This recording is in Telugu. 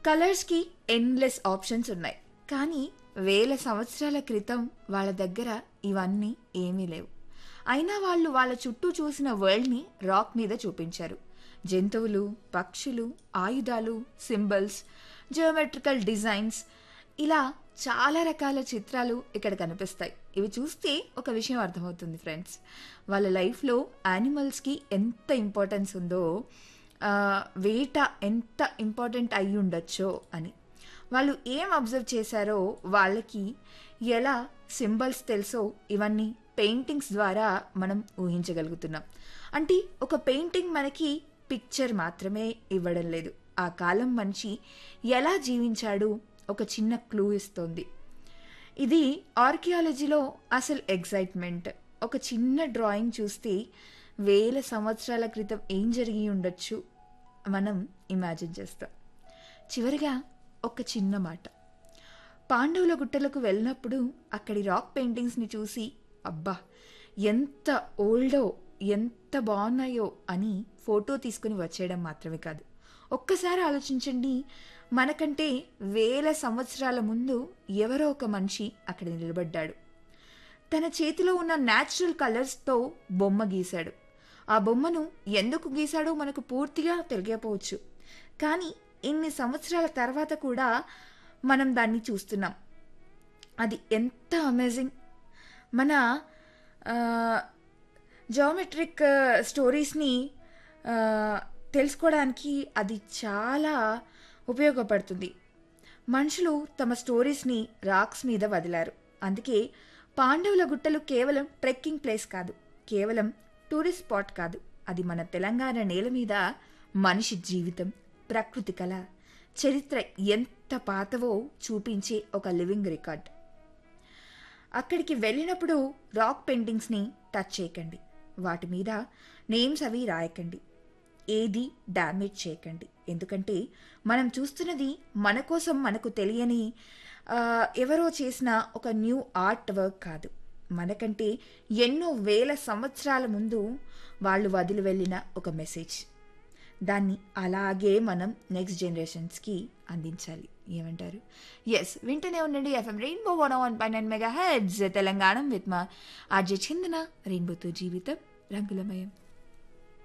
కలర్స్కి ఎండ్లెస్ ఆప్షన్స్ ఉన్నాయి కానీ వేల సంవత్సరాల క్రితం వాళ్ళ దగ్గర ఇవన్నీ ఏమీ లేవు అయినా వాళ్ళు వాళ్ళ చుట్టూ చూసిన వరల్డ్ని రాక్ మీద చూపించారు జంతువులు పక్షులు ఆయుధాలు సింబల్స్ జియోమెట్రికల్ డిజైన్స్ ఇలా చాలా రకాల చిత్రాలు ఇక్కడ కనిపిస్తాయి ఇవి చూస్తే ఒక విషయం అర్థమవుతుంది ఫ్రెండ్స్ వాళ్ళ లైఫ్లో యానిమల్స్కి ఎంత ఇంపార్టెన్స్ ఉందో ఆ, వేట ఎంత ఇంపార్టెంట్ అయి ఉండొచ్చో అని వాళ్ళు ఏం అబ్జర్వ్ చేశారో వాళ్ళకి ఎలా సింబల్స్ తెలుసో ఇవన్నీ పెయింటింగ్స్ ద్వారా మనం ఊహించగలుగుతున్నాం అంటే ఒక పెయింటింగ్ మనకి పిక్చర్ మాత్రమే ఇవ్వడం లేదు ఆ కాలం మనిషి ఎలా జీవించాడు ఒక చిన్న క్లూ ఇస్తోంది ఇది ఆర్కియాలజీలో అసలు ఎగ్జైట్మెంట్ ఒక చిన్న డ్రాయింగ్ చూస్తే వేల సంవత్సరాల క్రితం ఏం జరిగి ఉండొచ్చు మనం ఇమాజిన్ చేస్తాం చివరిగా ఒక చిన్న మాట పాండవుల గుట్టలకు వెళ్ళినప్పుడు అక్కడి రాక్ పెయింటింగ్స్ని చూసి అబ్బా ఎంత ఓల్డో ఎంత బాగున్నాయో అని ఫోటో తీసుకుని వచ్చేయడం మాత్రమే కాదు ఒక్కసారి ఆలోచించండి మనకంటే వేల సంవత్సరాల ముందు ఎవరో ఒక మనిషి అక్కడ నిలబడ్డాడు తన చేతిలో ఉన్న న్యాచురల్ కలర్స్తో బొమ్మ గీశాడు ఆ బొమ్మను ఎందుకు గీశాడో మనకు పూర్తిగా తెలియకపోవచ్చు కానీ ఇన్ని సంవత్సరాల తర్వాత కూడా మనం దాన్ని చూస్తున్నాం అది ఎంత అమేజింగ్ మన జామెట్రిక్ స్టోరీస్ని తెలుసుకోవడానికి అది చాలా ఉపయోగపడుతుంది మనుషులు తమ స్టోరీస్ని రాక్స్ మీద వదిలారు అందుకే పాండవుల గుట్టలు కేవలం ట్రెక్కింగ్ ప్లేస్ కాదు కేవలం టూరిస్ట్ స్పాట్ కాదు అది మన తెలంగాణ నేల మీద మనిషి జీవితం ప్రకృతి కళ చరిత్ర ఎంత పాతవో చూపించే ఒక లివింగ్ రికార్డ్ అక్కడికి వెళ్ళినప్పుడు రాక్ పెయింటింగ్స్ని టచ్ చేయకండి వాటి మీద నేమ్స్ అవి రాయకండి ఏది డ్యామేజ్ చేయకండి ఎందుకంటే మనం చూస్తున్నది మన కోసం మనకు తెలియని ఆ, ఎవరో చేసిన ఒక న్యూ ఆర్ట్ వర్క్ కాదు మనకంటే ఎన్నో వేల సంవత్సరాల ముందు వాళ్ళు వదిలి వెళ్ళిన ఒక మెసేజ్ దాన్ని అలాగే మనం నెక్స్ట్ జనరేషన్స్కి అందించాలి ఏమంటారు ఎస్ వింటూనే ఉండండి ఎఫ్ఎం రెయిన్బో వన్ వన్ పై nine mega heads Telangana with మా ఆర్జే చిందన రెయిన్బోతో జీవితం రంగులమయం